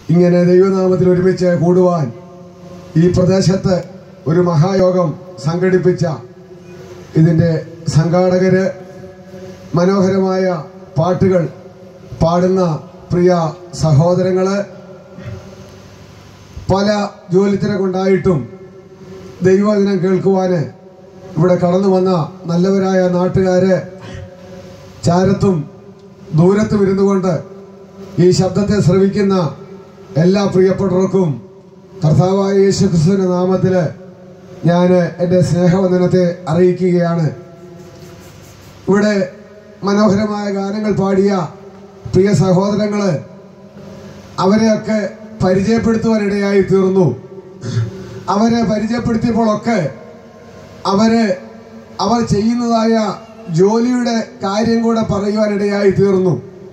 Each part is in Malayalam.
ഇങ്ങനെ ദൈവനാമത്തിൽ ഒരുമിച്ച് കൂടുവാൻ ഈ പ്രദേശത്ത് ഒരു മഹായോഗം സംഘടിപ്പിച്ച ഇതിൻ്റെ സംഘാടകര് മനോഹരമായ പാട്ടുകൾ പാടുന്ന പ്രിയ സഹോദരങ്ങള് പല ജോലിത്തിരക്കുണ്ടായിട്ടും ദൈവവചനം കേൾക്കുവാന് ഇവിടെ കടന്നു വന്ന നല്ലവരായ നാട്ടുകാര് ചാരത്തും ദൂരത്തും ഇരുന്നു കൊണ്ട് ഈ ശബ്ദത്തെ ശ്രവിക്കുന്ന എല്ലാ പ്രിയപ്പെട്ടവർക്കും കർത്താവായ യേശുക്രിസ്തുവിന്റെ നാമത്തില് ഞാൻ എൻ്റെ സ്നേഹവന്ദനത്തെ അറിയിക്കുകയാണ് ഇവിടെ മനോഹരമായ ഗാനങ്ങൾ പാടിയ പ്രിയ സഹോദരങ്ങള് അവരെയൊക്കെ പരിചയപ്പെടുത്തുവാനിടയായി തീർന്നു അവരെ പരിചയപ്പെടുത്തിയപ്പോഴൊക്കെ അവര് അവർ ചെയ്യുന്നതായ ജോലിയുടെ കാര്യം കൂടെ പറയുവാനിടയായി തീർന്നു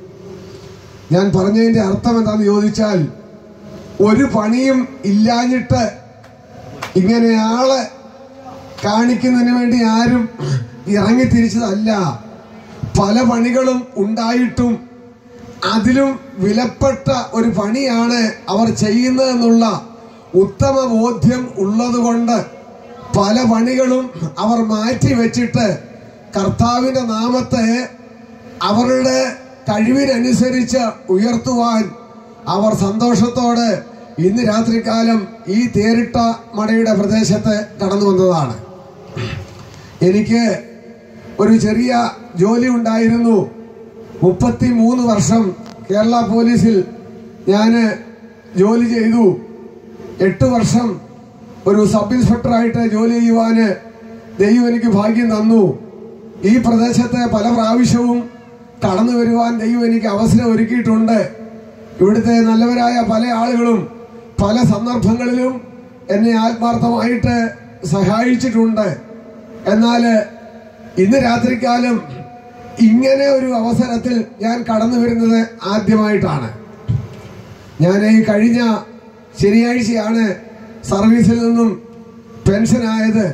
ഞാൻ പറഞ്ഞതിന്റെ അർത്ഥം എന്താണെന്ന് ചോദിച്ചാൽ ഒരു പണിയും ഇല്ലാഞ്ഞിട്ട് ഇങ്ങനെ ആളെ കാണിക്കുന്നതിന് വേണ്ടി ആരും ഇറങ്ങിത്തിരിച്ചതല്ല പല പണികളും ഉണ്ടായിട്ടും അതിലും വിലപ്പെട്ട ഒരു പണിയാണ് അവർ ചെയ്യുന്നതെന്നുള്ള ഉത്തമ ബോധ്യം ഉള്ളതുകൊണ്ട് പല പണികളും അവർ മാറ്റി വെച്ചിട്ട് കർത്താവിന്റെ നാമത്തെ അവരുടെ കഴിവിനനുസരിച്ച് ഉയർത്തുവാൻ അവർ സന്തോഷത്തോടെ ഇന്ന് രാത്രികാലം ഈ തേരിട്ട മടയുടെ പ്രദേശത്ത് കടന്നു വന്നതാണ് എനിക്ക് ഒരു ചെറിയ ജോലി ഉണ്ടായിരുന്നു മുപ്പത്തി മൂന്ന് വർഷം കേരള പോലീസിൽ ഞാൻ ജോലി ചെയ്തു എട്ട് വർഷം ഒരു സബ് ഇൻസ്പെക്ടറായിട്ട് ജോലി ചെയ്യുവാന് ദൈവം എനിക്ക് ഭാഗ്യം തന്നു ഈ പ്രദേശത്തെ പല പ്രാവശ്യവും കടന്നു വരുവാൻ ദൈവം എനിക്ക് അവസരം ഒരുക്കിയിട്ടുണ്ട് ഇവിടുത്തെ നല്ലവരായ പല ആളുകളും പല സന്ദർഭങ്ങളിലും എന്നെ ആത്മാർത്ഥമായിട്ട് സഹായിച്ചിട്ടുണ്ട് എന്നാൽ ഇന്ന് രാത്രികാലം ഇങ്ങനെ ഒരു അവസരത്തിൽ ഞാൻ കടന്നു വരുന്നത് ആദ്യമായിട്ടാണ് ഞാൻ ഈ കഴിഞ്ഞ ശനിയാഴ്ചയാണ് സർവീസിൽ നിന്നും പെൻഷനായത്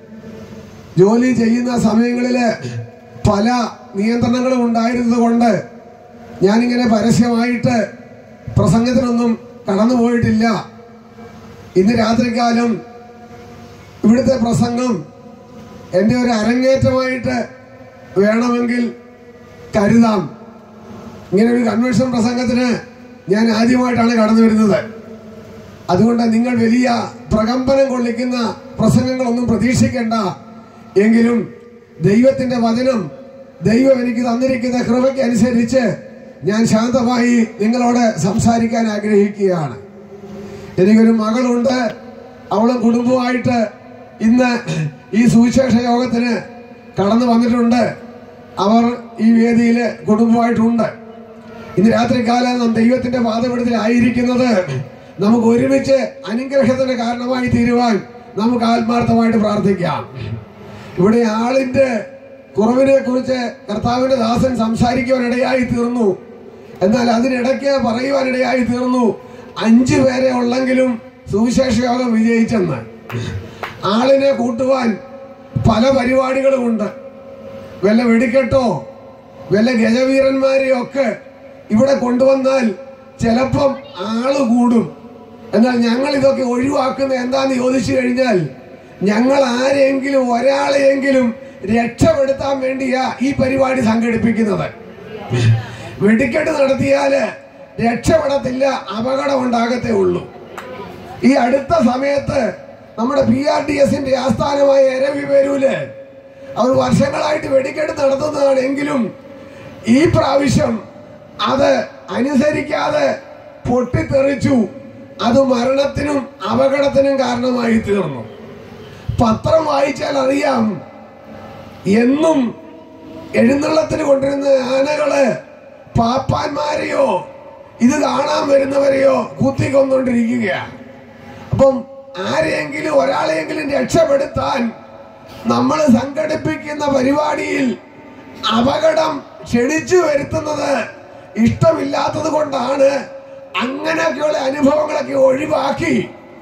ജോലി ചെയ്യുന്ന സമയങ്ങളിൽ പല നിയന്ത്രണങ്ങളും ഉണ്ടായിരുന്നത് കൊണ്ട് ഞാനിങ്ങനെ പരസ്യമായിട്ട് പ്രസംഗത്തിനൊന്നും കടന്നു പോയിട്ടില്ല ഇന്ന് രാത്രികാലം ഇവിടുത്തെ പ്രസംഗം എൻ്റെ ഒരു അരങ്ങേറ്റമായിട്ട് വേണമെങ്കിൽ കരുതാം ഇങ്ങനെ ഒരു കൺവെൻഷൻ പ്രസംഗത്തിന് ഞാൻ ആദ്യമായിട്ടാണ് കടന്നു വരുന്നത് അതുകൊണ്ട് നിങ്ങൾ വലിയ പ്രകമ്പനം കൊള്ളിക്കുന്ന പ്രസംഗങ്ങളൊന്നും പ്രതീക്ഷിക്കേണ്ട എങ്കിലും ദൈവത്തിന്റെ വചനം ദൈവം എനിക്ക് തന്നിരിക്കുന്ന കൃപയ്ക്ക് അനുസരിച്ച് ഞാൻ ശാന്തമായി നിങ്ങളോട് സംസാരിക്കാൻ ആഗ്രഹിക്കുകയാണ് എനിക്കൊരു മകളുണ്ട് അവളും കുടുംബമായിട്ട് ഇന്ന് ഈ സുവിശേഷ യോഗത്തിന് കടന്നു വന്നിട്ടുണ്ട് അവർ ഈ വേദിയിൽ കുടുംബമായിട്ടുണ്ട് ഇന്ന് രാത്രികാലം നാം ദൈവത്തിന്റെ പാതപീഠത്തിലായിരിക്കുന്നത് നമുക്ക് ഒരുമിച്ച് അനുഗ്രഹത്തിന് കാരണമായി തീരുവാൻ നമുക്ക് ആത്മാർത്ഥമായിട്ട് പ്രാർത്ഥിക്കാം ഇവിടെ ആളിന്റെ കുറവിനെ കുറിച്ച് കർത്താവിന്റെ ദാസൻ സംസാരിക്കുവാനിടയായി തീർന്നു എന്നാൽ അതിനിടയ്ക്ക് പറയുവാനിടയായി തീർന്നു അഞ്ചു പേരെ ഉള്ളെങ്കിലും സുവിശേഷ യോഗം വിജയിച്ചെന്ന് ആളിനെ കൂട്ടുവാൻ പല പരിപാടികളുമുണ്ട് വല്ല വെടിക്കെട്ടോ വല്ല ഗജവീരന്മാരെയോ ഒക്കെ ഇവിടെ കൊണ്ടുവന്നാൽ ചിലപ്പം ആള് കൂടും എന്നാൽ ഞങ്ങൾ ഇതൊക്കെ ഒഴിവാക്കുന്ന എന്താന്ന് ചോദിച്ചു കഴിഞ്ഞാൽ ഞങ്ങൾ ആരെങ്കിലും ഒരാളെയെങ്കിലും രക്ഷപ്പെടുത്താൻ വേണ്ടിയാ ഈ പരിപാടി സംഘടിപ്പിക്കുന്നത് വെടിക്കെട്ട് നടത്തിയാല് രക്ഷപ്പെടത്തില്ല അപകടം ഉണ്ടാകത്തേ ഉള്ളൂ ഈ അടുത്ത സമയത്ത് നമ്മുടെ പി ആർ ഡി എസിന്റെ ആസ്ഥാനമായ എരവി പേരൂല് അവർ വർഷങ്ങളായിട്ട് വെടിക്കെട്ട് നടത്തുന്നതാണ് എങ്കിലും ഈ പ്രാവശ്യം അത് അനുസരിക്കാതെ പൊട്ടിത്തെറിച്ചു അത് മരണത്തിനും അപകടത്തിനും കാരണമായി തീർന്നു പത്രം വായിച്ചാൽ അറിയാം എന്നും എഴുന്നള്ളത്തിന് കൊണ്ടിരുന്ന ആനകള് പാപ്പാന്മാരെയോ ഇത് കാണാൻ വരുന്നവരെയോ കുത്തിക്കൊന്നുകൊണ്ടിരിക്കുകയാണ് അപ്പം ആരെയെങ്കിലും ഒരാളെയെങ്കിലും രക്ഷപ്പെടുത്താൻ നമ്മൾ സംഘടിപ്പിക്കുന്ന പരിപാടിയിൽ അപകടം ക്ഷണിച്ചു വരുത്തുന്നത് ഇഷ്ടമില്ലാത്തത് കൊണ്ടാണ് അങ്ങനെയൊക്കെയുള്ള അനുഭവങ്ങളൊക്കെ ഒഴിവാക്കി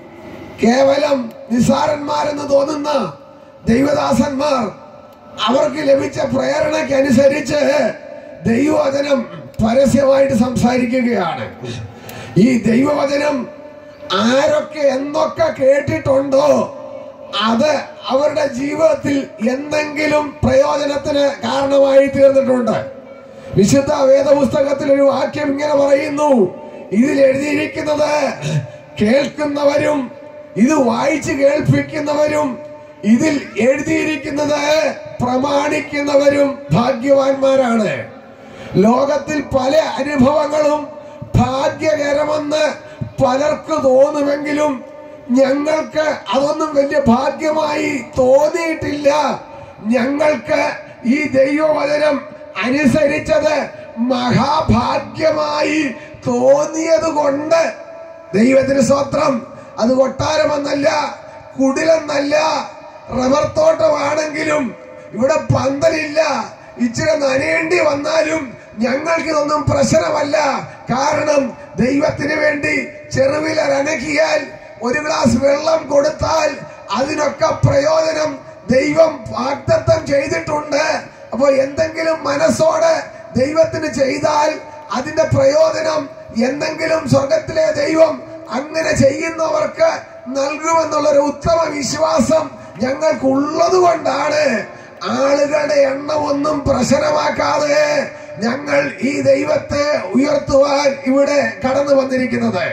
കേവലം നിസ്സാരന്മാരെന്ന് തോന്നുന്ന ദൈവദാസന്മാർ അവർക്ക് ലഭിച്ച പ്രേരണയ്ക്കനുസരിച്ച് ദൈവവചനം പരസ്യമായിട്ട് സംസാരിക്കുകയാണ് ഈ ദൈവവചനം ആരൊക്കെ എന്തൊക്കെ കേട്ടിട്ടുണ്ടോ അത് അവരുടെ ജീവിതത്തിൽ എന്തെങ്കിലും പ്രയോജനത്തിന് കാരണമായി തീർന്നിട്ടുണ്ട് വിശുദ്ധ വേദപുസ്തകത്തിൽ ഒരു വാക്യം ഇങ്ങനെ പറയുന്നു ഇതിൽ എഴുതിയിരിക്കുന്നത് കേൾക്കുന്നവരും ഇത് വായിച്ച് കേൾപ്പിക്കുന്നവരും ഇതിൽ എഴുതിയിരിക്കുന്നത് പ്രമാണിക്കുന്നവരും ഭാഗ്യവാന്മാരാണ് ലോകത്തിൽ പല അനുഭവങ്ങളും ഭാഗ്യകരമെന്ന് പലർക്ക് തോന്നുമെങ്കിലും ഞങ്ങൾക്ക് അതൊന്നും വലിയ ഭാഗ്യമായി തോന്നിയിട്ടില്ല ഞങ്ങൾക്ക് ഈ ദൈവവചനം അനുസരിച്ചത് മഹാഭാഗ്യമായി തോന്നിയത് കൊണ്ട് ദൈവത്തിന് സ്വത്രം അത് കൊട്ടാരമെന്നല്ല കുടിലെന്നല്ല റബ്ബർ തോട്ടമാണെങ്കിലും ഇവിടെ പന്തലില്ല ഇച്ചിരി നനയേണ്ടി വന്നാലും ഞങ്ങൾക്കിതൊന്നും പ്രശ്നമല്ല കാരണം ദൈവത്തിന് വേണ്ടി ചെറുവിലനക്കിയാൽ ഒരു ഗ്ലാസ് വെള്ളം കൊടുത്താൽ അതിനൊക്കെ പ്രയോജനം ദൈവം വാഗ്ദത്തം ചെയ്തിട്ടുണ്ട് അപ്പൊ എന്തെങ്കിലും മനസ്സോടെ ദൈവത്തിന് ചെയ്താൽ അതിന്റെ പ്രയോജനം എന്തെങ്കിലും സ്വർഗത്തിലെ ദൈവം അങ്ങനെ ചെയ്യുന്നവർക്ക് നൽകുമെന്നുള്ളൊരു ഉത്തമ വിശ്വാസം ഞങ്ങൾക്കുള്ളത് കൊണ്ടാണ് ആളുകളുടെ എണ്ണം ഒന്നും പ്രശ്നമാക്കാതെ ഞങ്ങൾ ഈ ദൈവത്തെ ഉയർത്തുവാൻ ഇവിടെ കടന്നു വന്നിരിക്കുന്നത്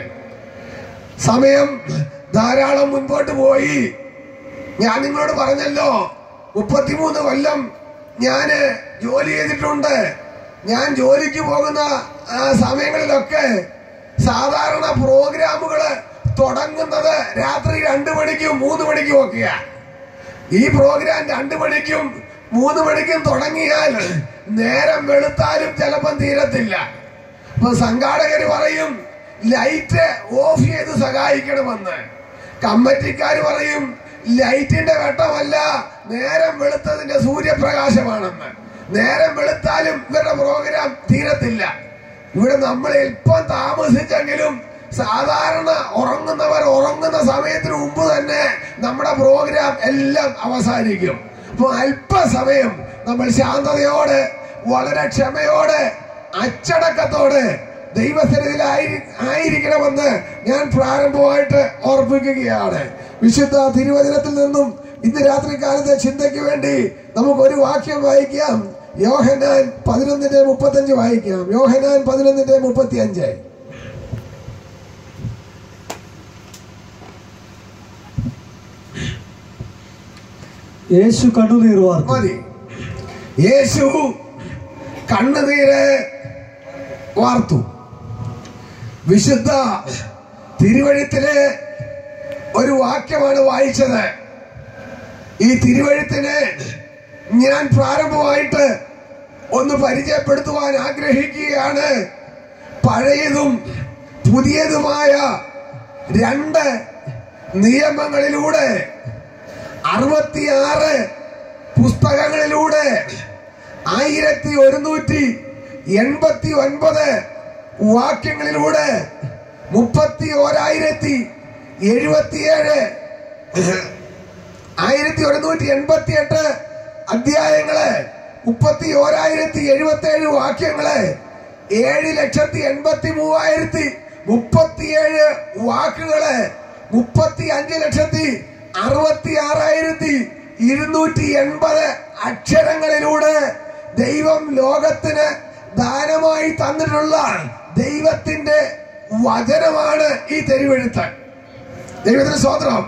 സമയം ധാരാളം മുൻപോട്ട് പോയി ഞാൻ നിങ്ങളോട് പറഞ്ഞല്ലോ മുപ്പത്തിമൂന്ന് കൊല്ലം ഞാന് ജോലി ചെയ്തിട്ടുണ്ട് ഞാൻ ജോലിക്ക് പോകുന്ന ആ സമയങ്ങളിലൊക്കെ സാധാരണ പ്രോഗ്രാമുകള് തുടങ്ങുന്നത് രാത്രി രണ്ടു മണിക്കും മൂന്ന് മണിക്കും ഒക്കെയാ ഈ പ്രോഗ്രാം രണ്ടു മണിക്കും മൂന്ന് മണിക്കും തുടങ്ങിയാൽ നേരം വെളുത്താലും ചിലപ്പം തീരത്തില്ല അപ്പൊ സംഘാടകര് പറയും ലൈറ്റ് ഓഫ് ചെയ്ത് സഹായിക്കണമെന്ന് കമ്മിറ്റിക്കാർ പറയും ലൈറ്റിന്റെ വെട്ടമല്ല നേരം വെളുത്തതിന്റെ സൂര്യപ്രകാശമാണെന്ന് നേരം വെളുത്താലും ഇവരുടെ പ്രോഗ്രാം തീരത്തില്ല ഇവിടെ നമ്മൾ എൽപ്പം താമസിച്ചെങ്കിലും സാധാരണ ഉറങ്ങുന്നവർ ഉറങ്ങുന്ന സമയത്തിന് മുമ്പ് തന്നെ നമ്മുടെ പ്രോഗ്രാം എല്ലാം അവസാനിക്കും അപ്പൊ അല്പസമയം നമ്മൾ ശാന്തതയോടെ വളരെ ക്ഷമയോടെ അച്ചടക്കത്തോടെ ദൈവസന്നിധിയിലായി ആയിരിക്കണമെന്ന് ഞാൻ പ്രാരംഭമായിട്ട് ഓർപ്പിക്കുകയാണ് വിശുദ്ധ തിരുവചനത്തിൽ നിന്നും ഇന്ന് രാത്രി കാലത്തെ ചിന്തയ്ക്ക് വേണ്ടി നമുക്ക് ഒരു വാക്യം വായിക്കാം യോഹനാൻ പതിനൊന്നിന്റെ മുപ്പത്തഞ്ച് വായിക്കാം യോഹനാൻ പതിനൊന്നിന്റെ മുപ്പത്തി അഞ്ച് യേശു കണ്ണുനീർ വാർത്തു മതി യേശു കണ്ണുനീര് വാർത്തു വിശുദ്ധ തിരുവഴുത്തിലെ ഒരു വാക്യമാണ് വായിച്ചത് ഈ തിരുവഴുത്തിന് ഞാൻ പ്രാരംഭമായിട്ട് ഒന്ന് പരിചയപ്പെടുത്തുവാൻ ആഗ്രഹിക്കുകയാണ് പഴയതും പുതിയതുമായ രണ്ട് നിയമങ്ങളിലൂടെ അറുപത്തിയാറ് പുസ്തകങ്ങളിലൂടെ ആയിരത്തി ഒരുന്നൂറ്റി എൺപത്തി ഒൻപത് വാക്യങ്ങളിലൂടെ മുപ്പത്തി ഓരായിരത്തി എഴുപത്തിയേഴ് ആയിരത്തി ഒരുന്നൂറ്റി എൺപത്തി എട്ട് അധ്യായങ്ങള് മുപ്പത്തി ഓരായിരത്തി എഴുപത്തി ഏഴ് വാക്യങ്ങള് ഏഴ് ലക്ഷത്തി എൺപത്തി മൂവായിരത്തി മുപ്പത്തിയേഴ് വാക്കുകള് മുപ്പത്തി അഞ്ച് ലക്ഷത്തി അറുപത്തി ആറായിരത്തി ഇരുന്നൂറ്റി എൺപത് അക്ഷരങ്ങളിലൂടെ ദൈവം ലോകത്തിന് ദാനമായി തന്നിട്ടുള്ള ദൈവത്തിന്റെ വചനമാണ് ഈ തെരുവെഴുത്ത് ദൈവത്തിന് സ്വതന്ത്രം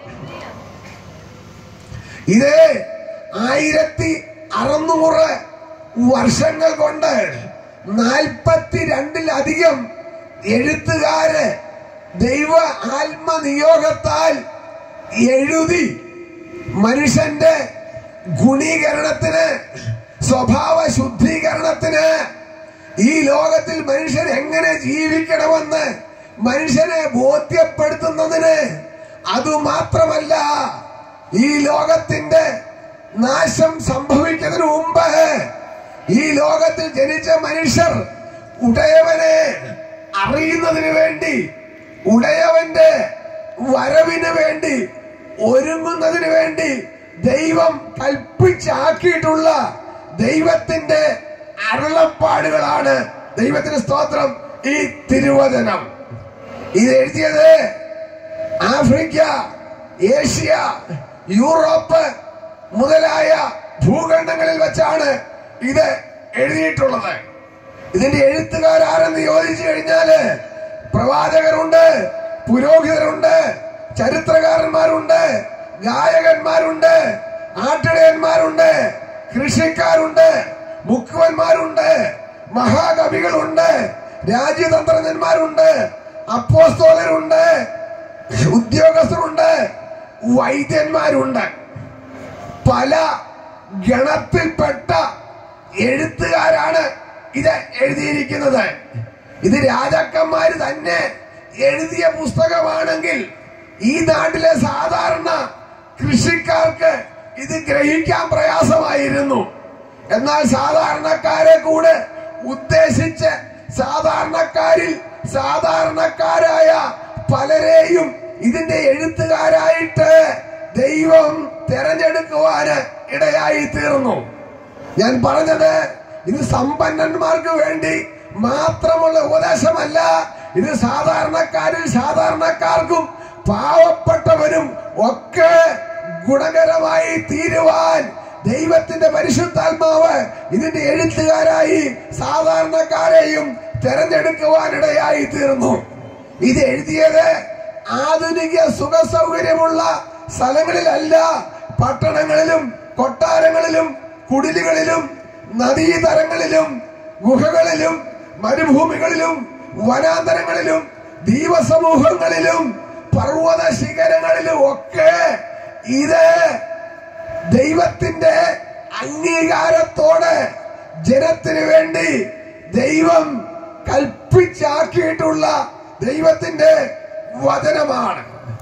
ഇത് ആയിരത്തി അറുന്നൂറ് വർഷങ്ങൾ കൊണ്ട് നാൽപ്പത്തി രണ്ടിലധികം എഴുത്തുകാര് ദൈവ ആത്മനിയോഗത്താൽ എഴുതി മനുഷ്യന്റെ ഗുണീകരണത്തിന് സ്വഭാവ ശുദ്ധീകരണത്തിന് ഈ ലോകത്തിൽ മനുഷ്യൻ എങ്ങനെ ജീവിക്കണമെന്ന് മനുഷ്യനെ ബോധ്യപ്പെടുത്തുന്നതിന് അതുമാത്രമല്ല ഈ ലോകത്തിന്റെ നാശം സംഭവിക്കുന്നതിന് മുമ്പ് ഈ ലോകത്തിൽ ജനിച്ച മനുഷ്യർ ഉടയവനെ അറിയുന്നതിന് വേണ്ടി ഉടയവന്റെ വരവിന് വേണ്ടി ഒരുങ്ങുന്നതിന് വേണ്ടി ദൈവം കൽപ്പിച്ചാക്കിയിട്ടുള്ള ദൈവത്തിന്റെ അരുളപ്പാടുകളാണ് ദൈവത്തിന് സ്തോത്രം ഈ തിരുവചനം ഇത് എഴുതിയത് ആഫ്രിക്ക ഏഷ്യ യൂറോപ്പ് മുതലായ ഭൂഖണ്ഡങ്ങളിൽ വെച്ചാണ് ഇത് എഴുതിയിട്ടുള്ളത് ഇതിന്റെ എഴുത്തുകാരാരെന്ന് ചോദിച്ചു കഴിഞ്ഞാല് പ്രവാചകരുണ്ട് പുരോഹിതരുണ്ട് ചരിത്രകാരന്മാരുണ്ട് ഗായകന്മാരുണ്ട് ആട്ടിടയന്മാരുണ്ട് കൃഷിക്കാരുണ്ട് മുക്കുവന്മാരുണ്ട് മഹാകവികളുണ്ട് രാജ്യതന്ത്രജ്ഞന്മാരുണ്ട് അപ്പോസ്തോലരുണ്ട് ഉദ്യോഗസ്ഥരുണ്ട് വൈദ്യന്മാരുണ്ട് പല ഗണത്തിൽപ്പെട്ട എഴുത്തുകാരാണ് ഇത് എഴുതിയിരിക്കുന്നത് ഇത് രാജാക്കന്മാര് തന്നെ എഴുതിയ പുസ്തകമാണെങ്കിൽ ഈ നാട്ടിലെ സാധാരണ കൃഷിക്കാർക്ക് ഇത് ഗ്രഹിക്കാൻ പ്രയാസമായിരുന്നു എന്നാൽ സാധാരണക്കാരെ കൂടെ ഉദ്ദേശിച്ച് സാധാരണക്കാരിൽ സാധാരണക്കാരായ പലരെയും ഇതിന്റെ എഴുത്തുകാരായിട്ട് ദൈവം തെരഞ്ഞെടുക്കുവാന് ഇടയായി തീർന്നു ഞാൻ പറഞ്ഞത് ഇത് സമ്പന്നന്മാർക്ക് വേണ്ടി മാത്രമുള്ള ഉപദേശമല്ല ഇത് സാധാരണക്കാരിൽ സാധാരണക്കാർക്കും പാവപ്പെട്ടവരും ഒക്കെ ഗുണകരമായി തീരുവാൻ ദൈവത്തിന്റെ പരിശുദ്ധാത്മാവ് ഇതിന്റെ എഴുത്തുകാരായി സാധാരണക്കാരെയും തെരഞ്ഞെടുക്കുവാനിടയായി തീർന്നു ഇത് എഴുതിയത് ആധുനിക സുഖ സൗകര്യമുള്ള സ്ഥലങ്ങളിലല്ല പട്ടണങ്ങളിലും കൊട്ടാരങ്ങളിലും കുടിലുകളിലും നദീതരങ്ങളിലും ഗുഹകളിലും മരുഭൂമികളിലും വനാന്തരങ്ങളിലും ദ്വീപസമൂഹങ്ങളിലും പർവ്വത ശിഖരങ്ങളിലും ഒക്കെ ഇത് ദൈവത്തിന്റെ അംഗീകാരത്തോടെ ജനത്തിന് വേണ്ടി ദൈവം കൽപ്പിച്ചാക്കിയിട്ടുള്ള ദൈവത്തിന്റെ വചനമാണ്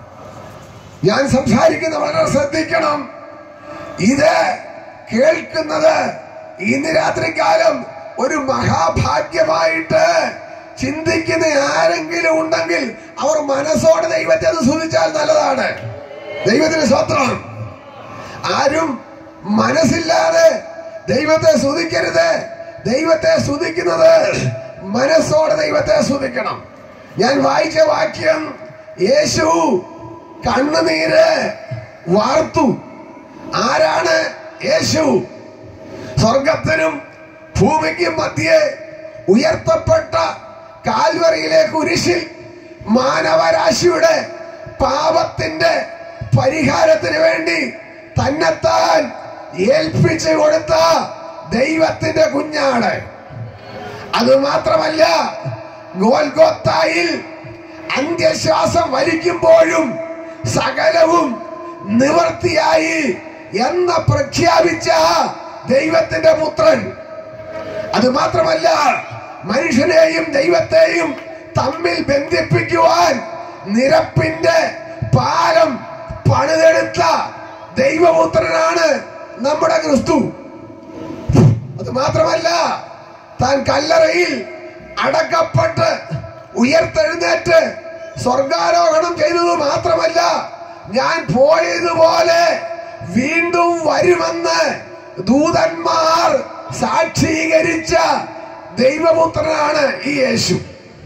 ഞാൻ സംസാരിക്കുന്ന വളരെ ശ്രദ്ധിക്കണം ഇത് കേൾക്കുന്നത് ഇന്ന് രാത്രികാലം ഒരു മഹാഭാഗ്യമായിട്ട് ചിന്തിക്കുന്ന ആരെങ്കിലും ഉണ്ടെങ്കിൽ അവർ മനസ്സോടെ ദൈവത്തെ അത് സ്തുതിച്ചാൽ നല്ലതാണ് ദൈവത്തിന് സ്വത്രം ആരും മനസ്സില്ലാതെ ദൈവത്തെ സ്തുതിക്കരുത് ദൈവത്തെ സ്തുതിക്കുന്നത് മനസ്സോടെ ദൈവത്തെ സ്തുതിക്കണം ഞാൻ വായിച്ച വാക്യം യേശു കണ്ണുനീര് വാർത്തു ആരാണ് യേശു സ്വർഗത്തിനും ഭൂമിക്കും മധ്യേ ഉയർത്തപ്പെട്ട കാൽവറിയിലെ കുരിശിൽ മാനവരാശിയുടെ പാപത്തിന്റെ പരിഹാരത്തിന് വേണ്ടി തന്നെത്താൻ ഏൽപ്പിച്ചു കൊടുത്ത ദൈവത്തിന്റെ കുഞ്ഞാണ് അത് മാത്രമല്ല ഗോൽഗോത്തായിൽ അന്ത്യശ്വാസം വലിക്കുമ്പോഴും സകലവും നിവർത്തിയായി എന്ന് പ്രഖ്യാപിച്ച ദൈവത്തിന്റെ പുത്രൻ അത് മാത്രമല്ല മനുഷ്യനെയും ദൈവത്തെയും തമ്മിൽ ബന്ധിപ്പിക്കുവാൻ നിരപ്പിന്റെ പാലം പണിതെടുത്ത ദൈവപുത്രനാണ് നമ്മുടെ ക്രിസ്തു അത് മാത്രമല്ല താൻ കല്ലറയിൽ അടക്കപ്പെട്ട് ഉയർത്തെഴുന്നേറ്റ് സ്വർഗാരോഹണം ചെയ്തത് മാത്രമല്ല ഞാൻ പോയതുപോലെ വീണ്ടും വരുമെന്ന് ദൂതന്മാർ സാക്ഷീകരിച്ച ദൈവപുത്രനാണ് ഈ യേശു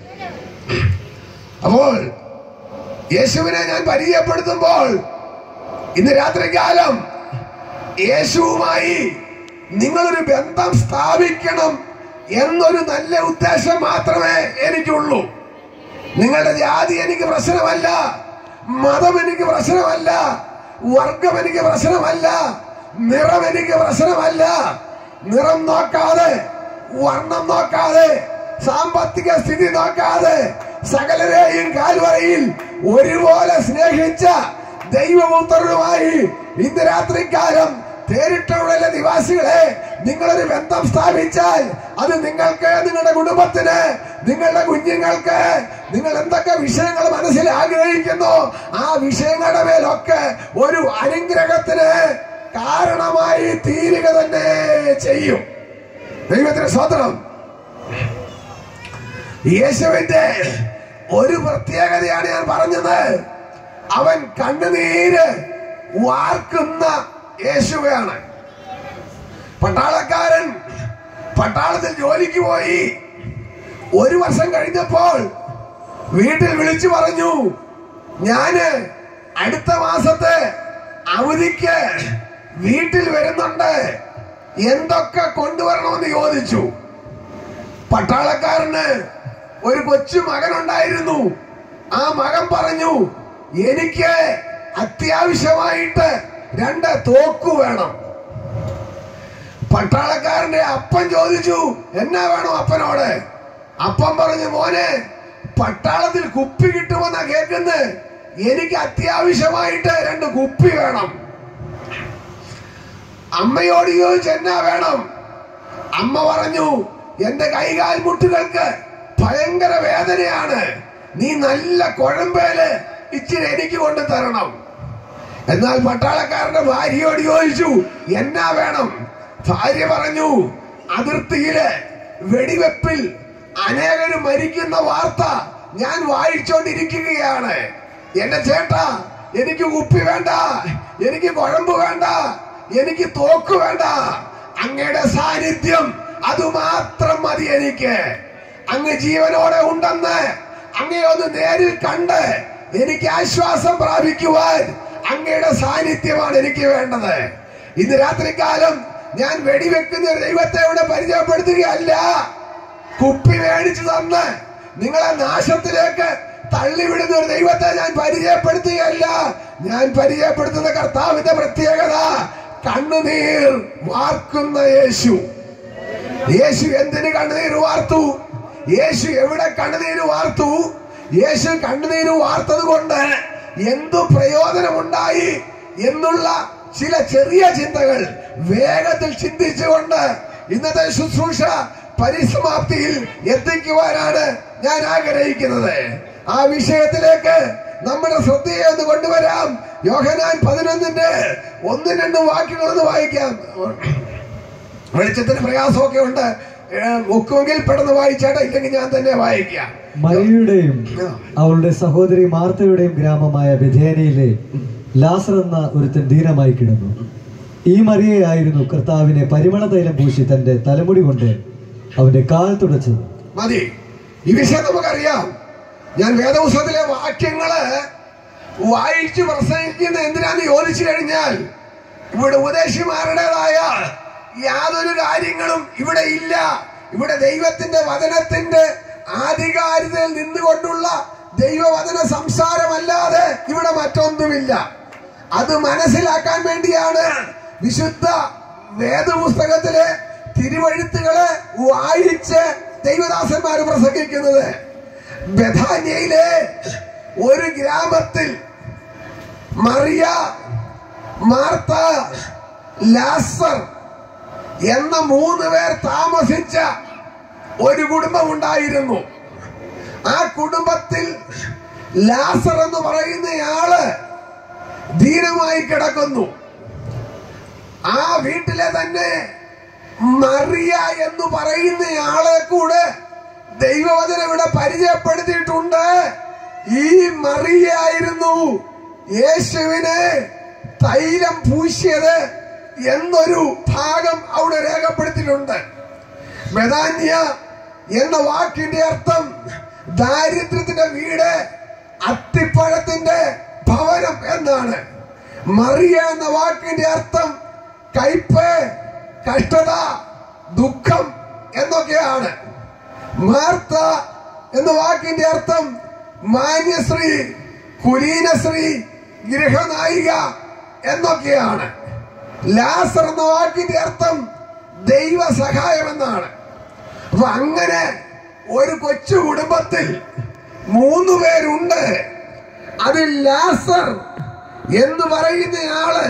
അപ്പോൾ യേശുവിനെ ഞാൻ പരിചയപ്പെടുത്തുമ്പോൾ ഇന്ന് രാത്രികാലം യേശുവുമായി നിങ്ങളൊരു ബന്ധം സ്ഥാപിക്കണം എന്നൊരു നല്ല ഉദ്ദേശം മാത്രമേ എനിക്കുള്ളൂ നിങ്ങളുടെ ജാതി എനിക്ക് പ്രശ്നമല്ല മതം എനിക്ക് പ്രശ്നമല്ല വർഗം എനിക്ക് പ്രശ്നമല്ല നിറം എനിക്ക് പ്രശ്നമല്ല നിറം നോക്കാതെ വർണ്ണം നോക്കാതെ സാമ്പത്തിക സ്ഥിതി നോക്കാതെ സകലരെയും കാൽവരയിൽ ഒരുപോലെ സ്നേഹിച്ച ദൈവപുത്രനുമായി ഇന്ന് രാത്രികാലം പേരിട്ടുള്ള നിവാസികളെ നിങ്ങളൊരു ബന്ധം സ്ഥാപിച്ചാൽ അത് നിങ്ങൾക്ക് നിങ്ങളുടെ കുടുംബത്തിന് നിങ്ങളുടെ കുഞ്ഞുങ്ങൾക്ക് നിങ്ങൾ എന്തൊക്കെ വിഷയങ്ങൾ മനസ്സിൽ ആഗ്രഹിക്കുന്നു ആ വിഷയങ്ങളുടെ മേലൊക്കെ ഒരു അനുഗ്രഹത്തിന് കാരണമായി തീരുക തന്നെ ചെയ്യും ദൈവത്തിന് സ്വതന്ത്രം യേശുവിന്റെ ഒരു പ്രത്യേകതയാണ് ഞാൻ പറഞ്ഞത് അവൻ കണ്ണുനീര് വാർക്കുന്ന യേശുവയാണ് പട്ടാളക്കാരൻ പട്ടാളത്തിൽ ജോലിക്ക് പോയി ഒരു വർഷം കഴിഞ്ഞപ്പോൾ വീട്ടിൽ വിളിച്ചു പറഞ്ഞു ഞാന് അടുത്ത മാസത്തെ അവധിക്ക് വീട്ടിൽ വരുന്നുണ്ട് എന്തൊക്കെ കൊണ്ടുവരണമെന്ന് ചോദിച്ചു പട്ടാളക്കാരന് ഒരു കൊച്ചു മകനുണ്ടായിരുന്നു ആ മകൻ പറഞ്ഞു എനിക്ക് അത്യാവശ്യമായിട്ട് രണ്ട് തോക്ക് വേണം പട്ടാളക്കാരന്റെ അപ്പൻ ചോദിച്ചു എന്നാ വേണം അപ്പനോട് അപ്പൻ പറഞ്ഞു മോനെ പട്ടാളത്തിൽ കുപ്പി കിട്ടുമെന്നാ കേൾക്കുന്നത് എനിക്ക് അത്യാവശ്യമായിട്ട് രണ്ട് കുപ്പി വേണം അമ്മയോട് ചോദിച്ചു എന്നാ വേണം അമ്മ പറഞ്ഞു എന്റെ കൈകാൽ മുട്ടുകൾക്ക് ഭയങ്കര വേദനയാണ് നീ നല്ല കുഴമ്പേല് ഇച്ചിരി എനിക്ക് കൊണ്ട് തരണം എന്നാൽ പട്ടാളക്കാരന്റെ ഭാര്യയോട് ചോദിച്ചു എന്നാ വേണം ഭാര്യ പറഞ്ഞു അതിർത്തിയില് വെടിവെപ്പിൽ അനേകര് മരിക്കുന്ന വാർത്ത ഞാൻ വായിച്ചോണ്ടിരിക്കുകയാണ് എന്റെ ചേട്ടാ എനിക്ക് കുപ്പി വേണ്ട എനിക്ക് കുഴമ്പ് വേണ്ട എനിക്ക് തോക്ക് വേണ്ട അങ്ങയുടെ സാന്നിധ്യം അതുമാത്രം മതി എനിക്ക് അങ്ങ് ജീവനോടെ ഉണ്ടെന്ന് അങ്ങയെ ഒന്ന് നേരിൽ കണ്ട് എനിക്ക് ആശ്വാസം പ്രാപിക്കുവാൻ അങ്ങയുടെ സാന്നിധ്യമാണ് എനിക്ക് വേണ്ടത് ഇന്ന് രാത്രികാലം ഞാൻ വെടിവെക്കുന്ന ഒരു ദൈവത്തെ ഇവിടെ പരിചയപ്പെടുത്തുകയല്ല കുപ്പി മേടിച്ചു തന്ന് നിങ്ങളെ നാശത്തിലേക്ക് തള്ളിവിടുന്ന ഒരു ദൈവത്തെ ഞാൻ പരിചയപ്പെടുത്തുകയല്ല ഞാൻ പരിചയപ്പെടുത്തുന്ന കർത്താവിന്റെ പ്രത്യേകത കണ്ണുനീർ വാർക്കുന്ന യേശു യേശു എന്തിന് കണ്ണുനീര് വാർത്തു യേശു എവിടെ കണ്ണുനീര് വാർത്തു യേശു കണ്ണുനീര് വാർത്തത് കൊണ്ട് എന്തു പ്രയോജനമുണ്ടായി എന്നുള്ള ചില ചെറിയ ചിന്തകൾ വേഗത്തിൽ ചിന്തിച്ചുകൊണ്ട് ഇന്നത്തെ ശുശ്രൂഷ പരിസമാപ്തിയിൽ എത്തിക്കുവാനാണ് ഞാൻ ആഗ്രഹിക്കുന്നത് ആ വിഷയത്തിലേക്ക് നമ്മുടെ ശ്രദ്ധയെ ഒന്ന് കൊണ്ടുവരാം യോഹനാൻ പതിനൊന്നിന്റെ ഒന്നും രണ്ടും വാക്യങ്ങളൊന്ന് വായിക്കാം വെളിച്ചത്തിന് പ്രയാസമൊക്കെ ഉണ്ട് ഏഹ് ഒക്കുമെങ്കിൽ പെട്ടെന്ന് വായിച്ചേട്ടാ ഇല്ലെങ്കിൽ ഞാൻ തന്നെ വായിക്കാം മറിയയുടെയും അവളുടെ സഹോദരി മാർത്തയുടെയും ഗ്രാമമായ ബഥേനയിലെ ലാസർ എന്ന ഒരുത്തൻ ധീരമായി കിടന്നു ഈ മറിയയായിരുന്നു കർത്താവിനെ പരിമള തൈലം പൂശി തന്റെ തലമുടി കൊണ്ട് അവന്റെ കാൽ തുടച്ചത് മതി ഈ വിഷയം നമുക്കറിയാം ഞാൻ വേദപുസ്തകത്തിലെ വാക്യങ്ങള് വായിച്ചു പ്രസംഗിക്കുന്ന എന്തിനാന്ന് ചോദിച്ചു കഴിഞ്ഞാൽ ഇവിടെ ഉപദേശിമാരുടേതായ യാതൊരു കാര്യങ്ങളും ഇവിടെ ഇല്ല ഇവിടെ ദൈവത്തിന്റെ വചനത്തിന്റെ ആധികാരികതയിൽ നിന്നുകൊണ്ടുള്ള ദൈവവചന സംസാരമല്ലാതെ ഇവിടെ മറ്റൊന്നുമില്ല അത് മനസ്സിലാക്കാൻ വേണ്ടിയാണ് വിശുദ്ധ വേദപുസ്തകത്തിലെ തിരുവഴുത്തുകളെ വായിച്ച് ദൈവദാസന്മാർ പ്രസംഗിക്കുന്നത് ബഥാന്യയിലെ ഒരു ഗ്രാമത്തിൽ മറിയ മാർത്ത ലാസർ എന്ന മൂന്ന് പേർ താമസിച്ച ഒരു കുടുംബം ഉണ്ടായിരുന്നു ആ കുടുംബത്തിൽ ലാസർ എന്ന് പറയുന്നയാള് ധീരമായി കിടക്കുന്നു ആ വീട്ടിലെ തന്നെ മറിയ എന്ന് പറയുന്നയാളെ കൂടെ ദൈവവചനം ഇവിടെ പരിചയപ്പെടുത്തിയിട്ടുണ്ട് ഈ മറിയായിരുന്നു യേശുവിനെ തൈലം പൂശിയത് എന്നൊരു ഭാഗം അവിടെ രേഖപ്പെടുത്തിയിട്ടുണ്ട് ബദാന്യ എന്ന വാക്കിന്റെ അർത്ഥം ദാരിദ്ര്യത്തിന്റെ വീട് അത്തിപ്പഴത്തിന്റെ ഭവനം എന്നാണ് മറിയ എന്ന വാക്കിന്റെ അർത്ഥം കയ്പ് കഷ്ടത ദുഃഖം എന്നൊക്കെയാണ് മാർത്ത എന്ന വാക്കിന്റെ അർത്ഥം മാന്യശ്രീ കുലീനശ്രീ ഗൃഹനായിക എന്നൊക്കെയാണ് ലാസർ എന്ന വാക്കിന്റെ അർത്ഥം ദൈവ സഹായം എന്നാണ് അപ്പൊ അങ്ങനെ ഒരു കൊച്ചു കുടുംബത്തിൽ മൂന്ന് പേരുണ്ട് അതിൽ ലാസർ എന്ന് പറയുന്നയാള്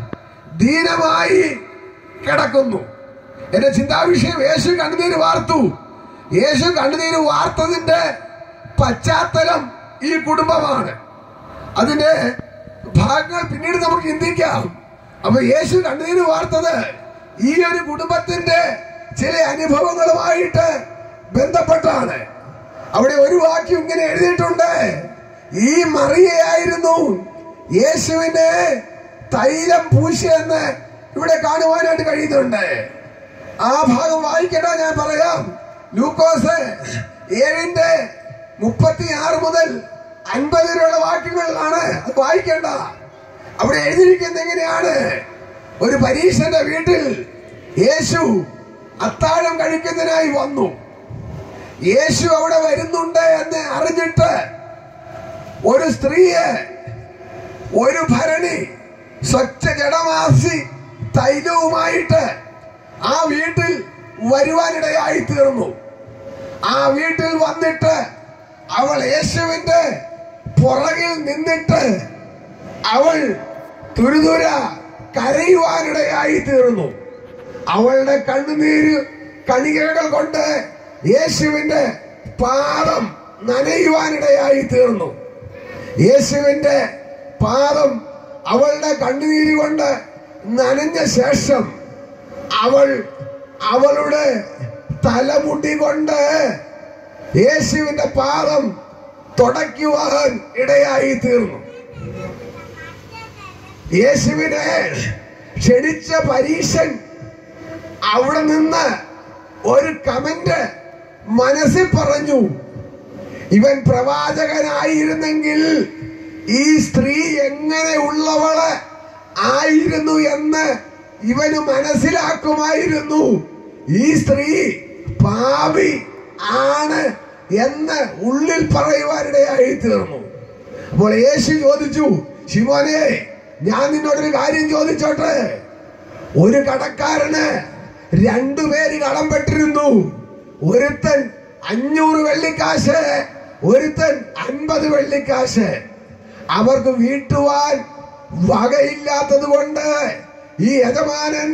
ദീനമായി കിടക്കുന്നു എന്റെ ചിന്താവിഷയം യേശു കണ്ണുനീര് വാർത്തു യേശു കണ്ണുനീര് വാർത്തതിന്റെ പശ്ചാത്തലം ഈ കുടുംബമാണ് അതിന്റെ ഭാഗങ്ങൾ പിന്നീട് നമുക്ക് ചിന്തിക്കാം അപ്പൊ യേശു കണ്ണുനീര് വാർത്തത് ഈ ഒരു കുടുംബത്തിന്റെ ചില അനുഭവങ്ങളുമായിട്ട് ബന്ധപ്പെട്ടാണ് അവിടെ ഒരു വാക്യം ഇങ്ങനെ എഴുതിയിട്ടുണ്ട് ഈ മറിയയായിരുന്നു യേശുവിനെ തൈലം പൂശിയെന്ന് ഇവിടെ കാണുവാനായിട്ട് കഴിയുന്നുണ്ട് ആ ഭാഗം വായിക്കട്ടെ ഞാൻ പറയാം ലൂക്കോസ് ഏഴിന്റെ മുപ്പത്തിയാറ് മുതൽ അൻപത് വരെയുള്ള വാക്യങ്ങളിലാണ് അത് വായിക്കേണ്ട അവിടെ എഴുതിയിരിക്കുന്നത് എങ്ങനെയാണ് ഒരു പരീക്ഷന്റെ വീട്ടിൽ യേശു അത്താഴം കഴിക്കുന്നതിനായി വന്നു യേശു അവിടെ വരുന്നുണ്ട് എന്ന് അറിഞ്ഞിട്ട് ഒരു സ്ത്രീയെ ഒരു ഭരണി സ്വച്ഛ ജഡമാസി തൈലവുമായിട്ട് ആ വീട്ടിൽ വരുവാനിടയായി തീർന്നു ആ വീട്ടിൽ വന്നിട്ട് അവൾ യേശുവിന്റെ പുറകിൽ നിന്നിട്ട് അവൾ തുരുതുര കരയുവാനിടയായി തീർന്നു അവളുടെ കണ്ണുനീര് കണികകൾ കൊണ്ട് യേശുവിന്റെ പാദം നനയുവാനിടയായി തീർന്നു യേശുവിന്റെ പാദം അവളുടെ കണ്ണുനീര് കൊണ്ട് നനഞ്ഞ ശേഷം അവൾ അവളുടെ തലമുടി കൊണ്ട് യേശുവിന്റെ പാദം തുടയ്ക്കുവാൻ ഇടയായി തീർന്നു യേശുവിനെ ക്ഷണിച്ച പരീശൻ അവിടെ നിന്ന് ഒരു കമന്റ് മനസ്സിൽ പറഞ്ഞു ഇവൻ പ്രവാചകനായിരുന്നെങ്കിൽ ഈ സ്ത്രീ എങ്ങനെ ഉള്ളവള് ആയിരുന്നു എന്ന് ഇവന് മനസ്സിലാക്കുമായിരുന്നു ഈ സ്ത്രീ പാപി ആണ് എന്ന് ഉള്ളിൽ പറയുവാനിടയായി തീർന്നു അപ്പോൾ യേശു ചോദിച്ചു ശിമോനെ ഞാൻ നിന്നോടൊരു കാര്യം ചോദിച്ചോട്ടെ ഒരു കടക്കാരന് രണ്ടുപേര് കടം പെട്ടിരുന്നു ഒരുത്തൻ അഞ്ഞൂറ് വെള്ളിക്കാശ് ഒരുത്തൻ അൻപത് വെള്ളിക്കാശ് അവർക്ക് വീട്ടുവാൻ വകയില്ലാത്തത് കൊണ്ട് ഈ യജമാനൻ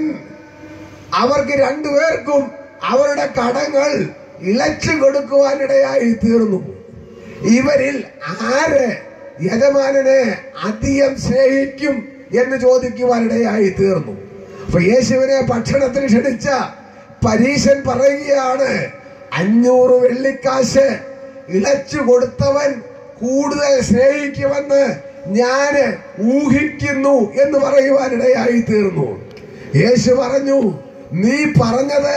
അവർക്ക് രണ്ടുപേർക്കും അവരുടെ കടങ്ങൾ ഇളച്ചു കൊടുക്കുവാനിടയായി തീർന്നു ഇവരിൽ ആര് യജമാനനെ അധികം സ്നേഹിക്കും എന്ന് ചോദിക്കുവാനിടയായി തീർന്നു അപ്പൊ യേശുവിനെ ഭക്ഷണത്തിന് ക്ഷണിച്ച പരീശൻ പറയുകയാണ് അഞ്ഞൂറ് വെള്ളിക്കാശ് ഇളച്ചു കൊടുത്തവൻ കൂടുതൽ സ്നേഹിക്കുമെന്ന് ഞാന് ഊഹിക്കുന്നു എന്ന് പറയുവാനിടയായി തീർന്നു യേശു പറഞ്ഞു നീ പറഞ്ഞത്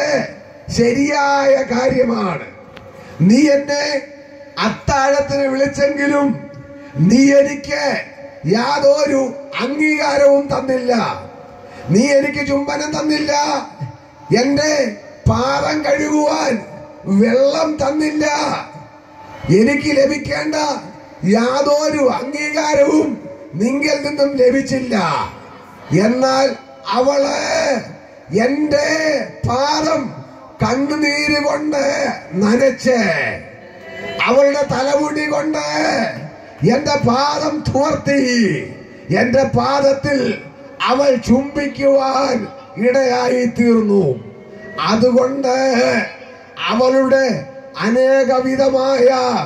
ശരിയായ കാര്യമാണ് നീ എന്നെ അത്താഴത്തിന് വിളിച്ചെങ്കിലും നീ എനിക്ക് യാതൊരു അംഗീകാരവും തന്നില്ല നീ എനിക്ക് ചുംബനം തന്നില്ല എന്റെ പാദം കഴുകുവാൻ വെള്ളം തന്നില്ല എനിക്ക് ലഭിക്കേണ്ട യാതൊരു അംഗീകാരവും നിങ്കിൽ നിന്നും ലഭിച്ചില്ല എന്നാൽ അവള് എന്റെ പാദം കണ്ണുനീര് കൊണ്ട് നനച്ച് അവളുടെ തലമുടി കൊണ്ട് എന്റെ പാദം തുവർത്തി എന്റെ പാദത്തിൽ അവൾ ചുംബിക്കുവാൻ ഇടയായി തീർന്നു അതുകൊണ്ട് അവളുടെ അനേകവിധമായ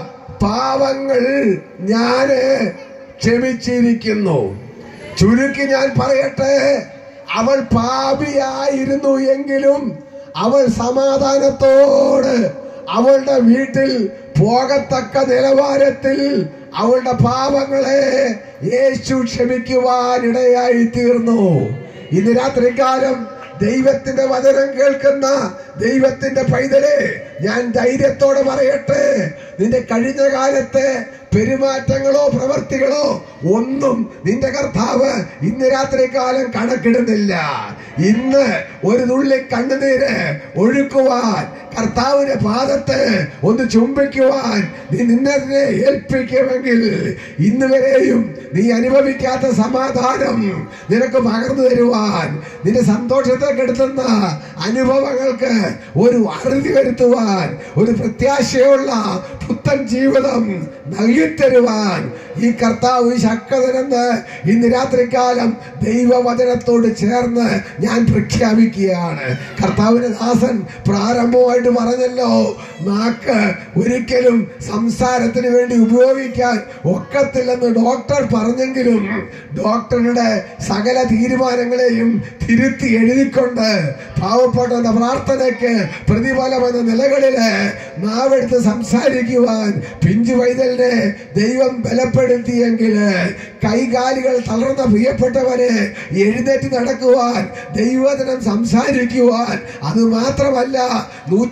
പാവങ്ങൾ ഞാന് ക്ഷമിച്ചിരിക്കുന്നു ചുരുക്കി ഞാൻ പറയട്ടെ അവൾ പാപിയായിരുന്നു എങ്കിലും അവൾ സമാധാനത്തോട് അവളുടെ വീട്ടിൽ പോകത്തക്ക നിലവാരത്തിൽ അവളുടെ പാപങ്ങളെ യേശു ക്ഷമിക്കുവാൻ ഇടയായി തീർന്നു ഇന്ന് രാത്രികാലം ദൈവത്തിന്റെ വചനം കേൾക്കുന്ന ദൈവത്തിന്റെ പൈതലെ ഞാൻ ധൈര്യത്തോടെ പറയട്ടെ നിന്റെ കഴിഞ്ഞ കാലത്തെ പെരുമാറ്റങ്ങളോ പ്രവർത്തികളോ ഒന്നും നിന്റെ കർത്താവ് ഇന്ന് രാത്രികാലം കണക്കിടുന്നില്ല ഇന്ന് ഒരു തുള്ളി കണ്ണുനീര് ഒഴുക്കുവാൻ കർത്താവിന്റെ പാദത്തെ ഒന്ന് ചുംബിക്കുവാൻ നീ നിന്നെ ഏൽപ്പിക്കുമെങ്കിൽ ഇന്ന് വരെയും നീ അനുഭവിക്കാത്ത സമാധാനം നിനക്ക് പകർന്നു തരുവാൻ നിന്റെ സന്തോഷത്തെ കെടുത്തുന്ന അനുഭവങ്ങൾക്ക് ഒരു അറുതി വരുത്തുവാൻ ഒരു പ്രത്യാശയുള്ള പുത്തൻ ജീവിതം നൽകിത്തരുവാൻ ഈ കർത്താവ് ശക്തനെന്ന് ഇന്ന് രാത്രികാലം ദൈവവചനത്തോട് ചേർന്ന് ഞാൻ പ്രഖ്യാപിക്കുകയാണ് കർത്താവിന്റെ ദാസൻ പ്രാരംഭമായിട്ട് പറഞ്ഞല്ലോ നാക്ക് ഒരിക്കലും സംസാരത്തിന് വേണ്ടി ഉപയോഗിക്കാൻ ഒക്കത്തില്ലെന്ന് ഡോക്ടർ പറഞ്ഞെങ്കിലും ഡോക്ടറുടെ സകല തീരുമാനങ്ങളെയും തിരുത്തി എഴുതിക്കൊണ്ട് പാവപ്പെട്ടവന്റെ പ്രാർത്ഥനയ്ക്ക് പ്രതിഫലം എന്ന നിലകളില് നാവെടുത്ത് സംസാരിക്കുവാൻ പിഞ്ചു വൈതലിനെ ദൈവം ബലപ്പെടുത്തിയെങ്കിൽ കൈകാലുകൾ തളർന്ന പ്രിയപ്പെട്ടവരെ എഴുന്നേറ്റ് നടക്കുവാൻ ദൈവദിനം സംസാരിക്കുവാൻ അത് മാത്രമല്ല നൂറ്റി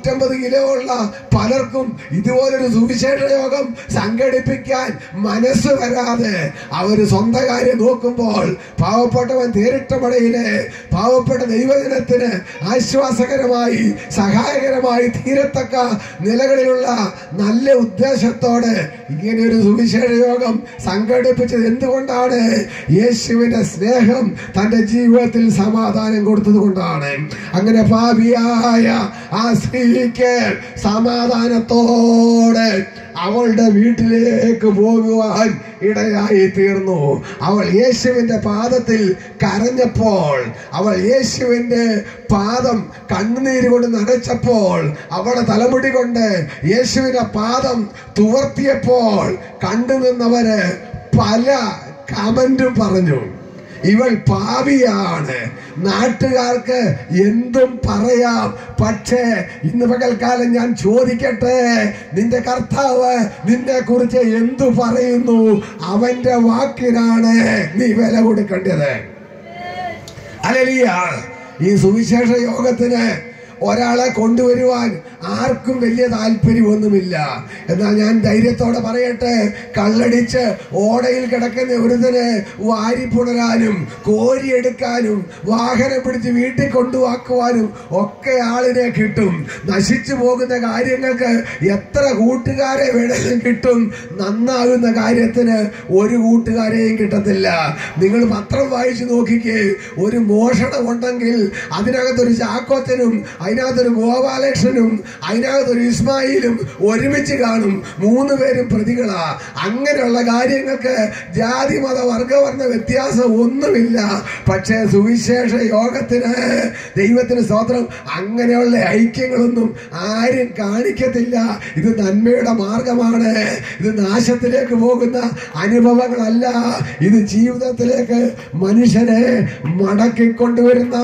നൂറ്റമ്പത് കിലോ ഉള്ള പലർക്കും ഇതുപോലൊരു സുവിശേഷ യോഗം സംഘടിപ്പിക്കാൻ മനസ്സ് വരാതെ അവര് സ്വന്തം കാര്യം നോക്കുമ്പോൾ പാവപ്പെട്ടവൻ തേരിട്ടമടയിലെ പാവപ്പെട്ട ദൈവജനത്തിന് ആശ്വാസകരമായി സഹായകരമായി തീരത്തക്ക നിലകളിലുള്ള നല്ല ഉദ്ദേശത്തോടെ ഇങ്ങനെ ഒരു സുവിശേഷ യോഗം സംഘടിപ്പിച്ചത് എന്തുകൊണ്ടാണ് യേശുവിന്റെ സ്നേഹം തന്റെ ജീവിതത്തിൽ സമാധാനം കൊടുത്തത് കൊണ്ടാണ് അങ്ങനെ പാപിയായ ആ സ്ത്രീക്ക് സമാധാനത്തോടെ അവളുടെ വീട്ടിലേക്ക് പോകുവാൻ ഇടയായി തീർന്നു അവൾ യേശുവിന്റെ പാദത്തിൽ കരഞ്ഞപ്പോൾ അവൾ യേശുവിന്റെ പാദം കണ്ണുനീര് കൊണ്ട് നനച്ചപ്പോൾ അവളുടെ തലമുടി കൊണ്ട് യേശുവിന്റെ പാദം തുവർത്തിയപ്പോൾ കണ്ടു നിന്നവര് പല കമന്റും പറഞ്ഞു ഇവൾ പാവിയാണ് നാട്ടുകാർക്ക് എന്തും പറയാം പക്ഷേ ഇന്ന് പകൽക്കാലം ഞാൻ ചോദിക്കട്ടെ നിന്റെ കർത്താവ് നിന്നെ കുറിച്ച് എന്തു പറയുന്നു അവന്റെ വാക്കിനാണ് നീ വില കൊടുക്കേണ്ടത് അലലിയ ഈ സുവിശേഷ യോഗത്തിന് ഒരാളെ കൊണ്ടുവരുവാൻ ആർക്കും വലിയ താല്പര്യമൊന്നുമില്ല എന്നാൽ ഞാൻ ധൈര്യത്തോടെ പറയട്ടെ കള്ളടിച്ച് ഓടയിൽ കിടക്കുന്ന ഒരുതന് വാരിപ്പുണരാനും കോരിയെടുക്കാനും വാഹനം പിടിച്ച് വീട്ടിൽ കൊണ്ടുവാക്കുവാനും ഒക്കെ ആളിനെ കിട്ടും നശിച്ചു പോകുന്ന കാര്യങ്ങൾക്ക് എത്ര കൂട്ടുകാരെ വേണമെങ്കിലും കിട്ടും നന്നാകുന്ന കാര്യത്തിന് ഒരു കൂട്ടുകാരെയും കിട്ടത്തില്ല നിങ്ങൾ പത്രം വായിച്ചു നോക്കിക്കേ ഒരു മോഷണം ഉണ്ടെങ്കിൽ അതിനകത്തൊരു ചാക്കോത്തനും അതിനകത്തൊരു ഗോപാലകൃഷ്ണനും അതിനകത്തൊരു ഇസ്മായിലും ഒരുമിച്ച് കാണും മൂന്ന് പേരും പ്രതികളാ അങ്ങനെയുള്ള കാര്യങ്ങൾക്ക് ജാതി മത വർഗവർണ്ണ വ്യത്യാസം ഒന്നുമില്ല പക്ഷേ സുവിശേഷ യോഗത്തിന് ദൈവത്തിന് സ്തോത്രം അങ്ങനെയുള്ള ഐക്യങ്ങളൊന്നും ആരും കാണിക്കത്തില്ല ഇത് നന്മയുടെ മാർഗമാണ് ഇത് നാശത്തിലേക്ക് പോകുന്ന അനുഭവങ്ങളല്ല ഇത് ജീവിതത്തിലേക്ക് മനുഷ്യനെ മടക്കിക്കൊണ്ടുവരുന്ന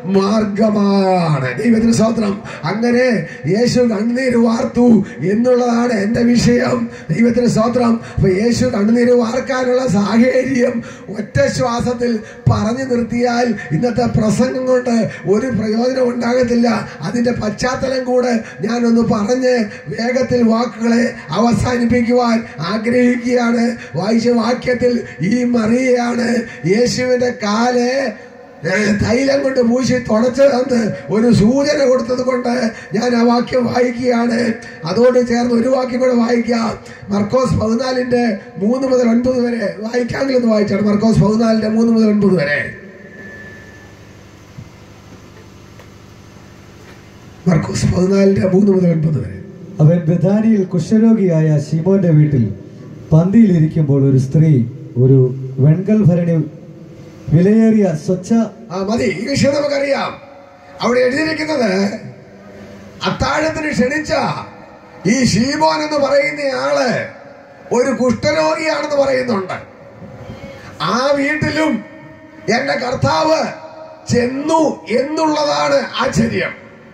മാർഗമാണ് ദൈവത്തിന് സ്തോത്രം അങ്ങനെ യേശു കണ്ണുനീര് വാർത്തു എന്നുള്ളതാണ് എന്റെ വിഷയം ദൈവത്തിന് സ്തോത്രം അപ്പൊ യേശു കണ്ണുനീര് വാർക്കാനുള്ള സാഹചര്യം ഒറ്റ ശ്വാസത്തിൽ പറഞ്ഞു നിർത്തിയാൽ ഇന്നത്തെ പ്രസംഗം കൊണ്ട് ഒരു പ്രയോജനം ഉണ്ടാകത്തില്ല അതിന്റെ പശ്ചാത്തലം കൂടെ ഞാനൊന്ന് പറഞ്ഞ് വേഗത്തിൽ വാക്കുകളെ അവസാനിപ്പിക്കുവാൻ ആഗ്രഹിക്കുകയാണ് വായിച്ച വാക്യത്തിൽ ഈ മറിയയാണ് യേശുവിന്റെ കാല് ഏഹ് തൈലം കൊണ്ട് പൂശി തുടച്ചു തന്ന് ഒരു സൂചന കൊടുത്തത് കൊണ്ട് ഞാൻ ആ വാക്യം വായിക്കുകയാണ് അതോട് ചേർന്ന് ഒരു വാക്യം കൂടെ വായിക്കാം മർക്കോസ് പതിനാലിന്റെ മൂന്ന് മുതൽ ഒൻപത് വരെ വായിക്കാമെങ്കിലൊന്ന് വായിച്ചാണ് മർക്കോസ് പതിനാലിന്റെ മൂന്ന് മുതൽ ഒൻപത് വരെ മർക്കോസ് പതിനാലിന്റെ മൂന്ന് മുതൽ ഒൻപത് വരെ അവൻ ബഥാനിയിൽ കുഷ്ഠരോഗിയായ ശിമോന്റെ വീട്ടിൽ പന്തിയിലിരിക്കുമ്പോൾ ഒരു സ്ത്രീ ഒരു വെൺകൽ ഭരണി വിലയേറിയ സ്വച്ഛ ആ മതി ഈ വിഷയം നമുക്കറിയാം അവിടെ എഴുതിയിരിക്കുന്നത് അത്താഴത്തിന് ക്ഷണിച്ച ഈ ഷീമോൻ എന്ന് പറയുന്ന ആള് ഒരു കുഷ്ഠരോഗിയാണെന്ന് പറയുന്നുണ്ട് ആ വീട്ടിലും എന്റെ കർത്താവ് ചെന്നു എന്നുള്ളതാണ് ആശ്ചര്യം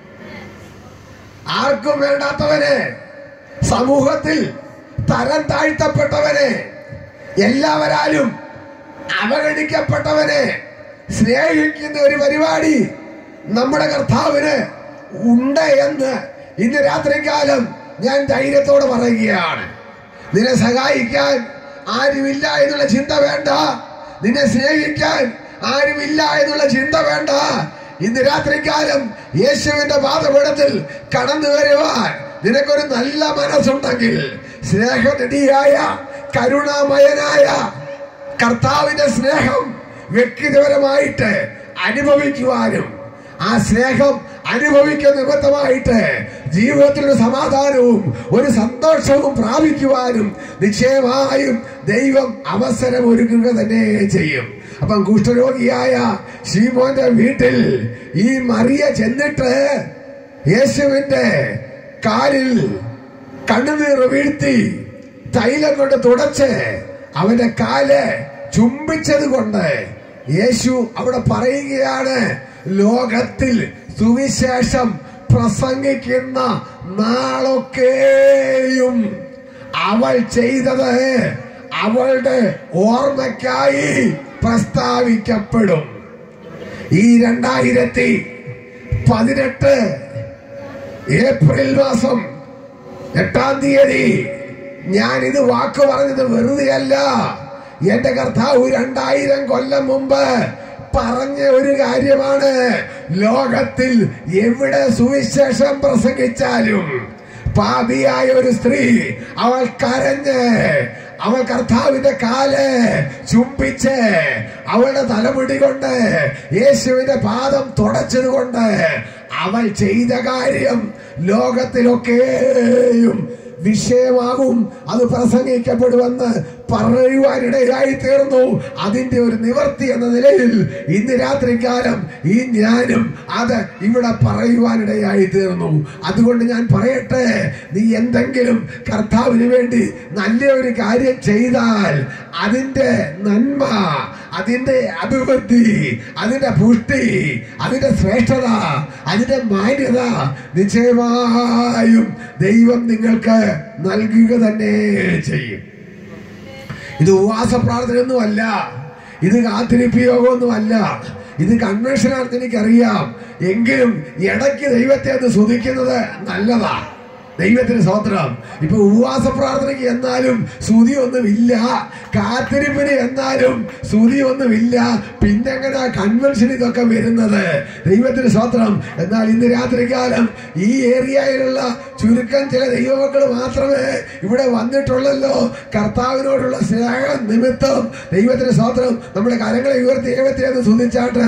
ആർക്കും വേണ്ടാത്തവനെ സമൂഹത്തിൽ തരം താഴ്ത്തപ്പെട്ടവനെ എല്ലാവരാലും അവഗണിക്കപ്പെട്ടവനെ സ്നേഹിക്കുന്ന ഒരു പരിപാടി നമ്മുടെ കർത്താവിന് ഉണ്ട് എന്ന് ഇന്ന് രാത്രികാലം ഞാൻ ധൈര്യത്തോടെ പറയുകയാണ് നിന്നെ സഹായിക്കാൻ ആരുമില്ല എന്നുള്ള ചിന്ത വേണ്ട നിന്നെ സ്നേഹിക്കാൻ ആരുമില്ല എന്നുള്ള ചിന്ത വേണ്ട ഇന്ന് രാത്രികാലം യേശുവിന്റെ പാതപീഠത്തിൽ കടന്നു വരുവാൻ നിനക്കൊരു നല്ല മനസ്സുണ്ടെങ്കിൽ സ്നേഹനിധിയായ കരുണാമയനായ കർത്താവിന്റെ സ്നേഹം വ്യക്തിപരമായിട്ട് അനുഭവിക്കുവാനും ആ സ്നേഹം അനുഭവിക്കുന്ന നിമിത്തമായിട്ട് ജീവിതത്തിൽ ഒരു സമാധാനവും ഒരു സന്തോഷവും പ്രാപിക്കുവാനും നിശ്ചയമായും ദൈവം അവസരം ഒരുക്കുക തന്നെ ചെയ്യും അപ്പം കുഷ്ഠരോഗിയായ ശീമോന്റെ വീട്ടിൽ ഈ മറിയ ചെന്നിട്ട് യേശുവിന്റെ കാലിൽ കണ്ണുനീർ വീഴ്ത്തി തൈലം കൊണ്ട് തുടച്ച് അവന്റെ കാല് ചുംബിച്ചത് കൊണ്ട് യേശു അവിടെ പറയുകയാണ് ലോകത്തിൽ സുവിശേഷം പ്രസംഗിക്കുന്ന നാളൊക്കെയും അവൾ ചെയ്തത് അവളുടെ ഓർമ്മയ്ക്കായി പ്രസ്താവിക്കപ്പെടും ഈ രണ്ടായിരത്തി പതിനെട്ട് ഏപ്രിൽ മാസം എട്ടാം തീയതി ഞാൻ ഇത് വാക്ക് പറഞ്ഞത് വെറുതെയല്ല എന്റെ കർത്താവ് രണ്ടായിരം കൊല്ലം മുമ്പ് പറഞ്ഞ ഒരു കാര്യമാണ് ലോകത്തിൽ എവിടെ സുവിശേഷം പ്രസംഗിച്ചാലും പാപിയായ ഒരു സ്ത്രീ അവൾ കരഞ്ഞ് അവൾ കർത്താവിന്റെ കാല് ചുംബിച്ച് അവളുടെ തലമുടി കൊണ്ട് യേശുവിന്റെ പാദം തുടച്ചത് കൊണ്ട് അവൾ ചെയ്ത കാര്യം ലോകത്തിലൊക്കെയും വിഷയമാകും അത് പ്രസംഗിക്കപ്പെടുമെന്ന് പറയുവാനിടയായി തീർന്നു അതിന്റെ ഒരു നിവർത്തി എന്ന നിലയിൽ ഇന്ന് രാത്രികാലം ഈ ഞാനും അത് ഇവിടെ പറയുവാനിടയായി തീർന്നു അതുകൊണ്ട് ഞാൻ പറയട്ടെ നീ എന്തെങ്കിലും കർത്താവിന് വേണ്ടി നല്ല ഒരു കാര്യം ചെയ്താൽ അതിന്റെ നന്മ അതിന്റെ അഭിവൃദ്ധി അതിന്റെ പുഷ്ടി അതിന്റെ ശ്രേഷ്ഠത അതിന്റെ മാന്യത നിശ്ചയമായും ദൈവം നിങ്ങൾക്ക് നൽകുക തന്നെ ചെയ്യും ഇത് ഉപവാസ പ്രാർത്ഥനയൊന്നുമല്ല ഇത് കാത്തിരിപ്പ് യോഗമൊന്നുമല്ല ഇത് കൺവെൻഷനാണെന്ന് എനിക്കറിയാം എങ്കിലും ഇടയ്ക്ക് ദൈവത്തെ ഒന്ന് സ്തുതിക്കുന്നത് നല്ലതാ ദൈവത്തിന് സ്വത്രം ഇപ്പൊ ഉപവാസ പ്രാർത്ഥനയ്ക്ക് എന്നാലും സ്തുതിയൊന്നുമില്ല കാത്തിരിപ്പിന് എന്നാലും സ്തുതിയൊന്നുമില്ല പിന്നെങ്ങനെ കൺവെൻഷൻ ഇതൊക്കെ വരുന്നത് ദൈവത്തിന് സ്വത്രം എന്നാൽ ഇന്ന് രാത്രികാലം ഈ ഏരിയയിലുള്ള ചുരുക്കം ചില ദൈവമക്കൾ മാത്രമേ ഇവിടെ വന്നിട്ടുള്ളല്ലോ കർത്താവിനോടുള്ള സ്നേഹം നിമിത്തം ദൈവത്തിന് സ്വത്രം നമ്മുടെ കരങ്ങളെ ഉയർത്തി ദൈവത്തെ ഒന്ന് സ്തുതിച്ചാട്ട്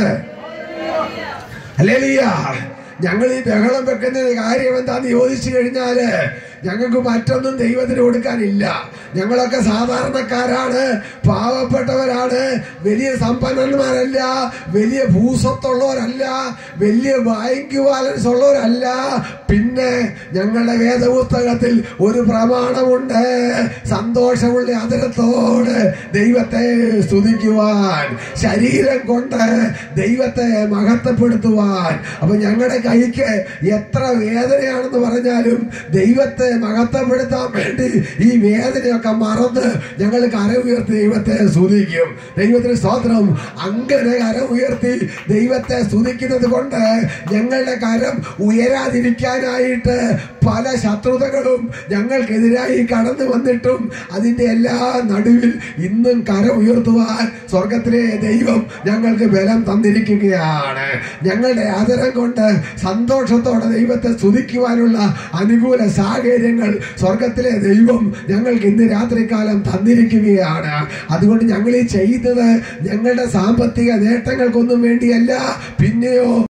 അല്ലേലിയ ഞങ്ങൾ ഈ ബഹളം വെക്കുന്ന കാര്യം എന്താന്ന് ചോദിച്ചു കഴിഞ്ഞാല് ഞങ്ങൾക്ക് മറ്റൊന്നും ദൈവത്തിന് കൊടുക്കാനില്ല ഞങ്ങളൊക്കെ സാധാരണക്കാരാണ് പാവപ്പെട്ടവരാണ് വലിയ സമ്പന്നന്മാരല്ല വലിയ ഭൂസ്വത്തുള്ളവരല്ല വലിയ ബാങ്ക് ബാലൻസ് ഉള്ളവരല്ല പിന്നെ ഞങ്ങളുടെ വേദപുസ്തകത്തിൽ ഒരു പ്രമാണമുണ്ട് സന്തോഷമുള്ള അതിരത്തോട് ദൈവത്തെ സ്തുതിക്കുവാൻ ശരീരം കൊണ്ട് ദൈവത്തെ മഹത്വപ്പെടുത്തുവാൻ അപ്പൊ ഞങ്ങളുടെ കൈക്ക് എത്ര വേദനയാണെന്ന് പറഞ്ഞാലും ദൈവത്തെ മഹത്വപ്പെടുത്താൻ വേണ്ടി ഈ വേദനയൊക്കെ മറന്ന് ഞങ്ങൾ കരം ഉയർത്തി ദൈവത്തെ സ്തുതിക്കും ദൈവത്തിന് സ്തോത്രം അങ്ങനെ കരം ഉയർത്തി ദൈവത്തെ സ്തുതിക്കുന്നത് കൊണ്ട് ഞങ്ങളുടെ കരം ഉയരാതിരിക്കാനായിട്ട് പല ശത്രുതകളും ഞങ്ങൾക്കെതിരായി കടന്നു വന്നിട്ടും അതിന്റെ എല്ലാ നടുവിൽ ഇന്നും കരം ഉയർത്തുവാൻ സ്വർഗത്തിലെ ദൈവം ഞങ്ങൾക്ക് ബലം തന്നിരിക്കുകയാണ് ഞങ്ങളുടെ ആദരം കൊണ്ട് സന്തോഷത്തോടെ ദൈവത്തെ സ്തുതിക്കുവാനുള്ള അനുകൂല സാഹചര്യങ്ങൾ സ്വർഗത്തിലെ ദൈവം ഞങ്ങൾക്ക് ഇന്ന് രാത്രികാലം തന്നിരിക്കുകയാണ് അതുകൊണ്ട് ഞങ്ങൾ ഈ ചെയ്യുന്നത് ഞങ്ങളുടെ സാമ്പത്തിക നേട്ടങ്ങൾക്കൊന്നും വേണ്ടിയല്ല പിന്നെയോ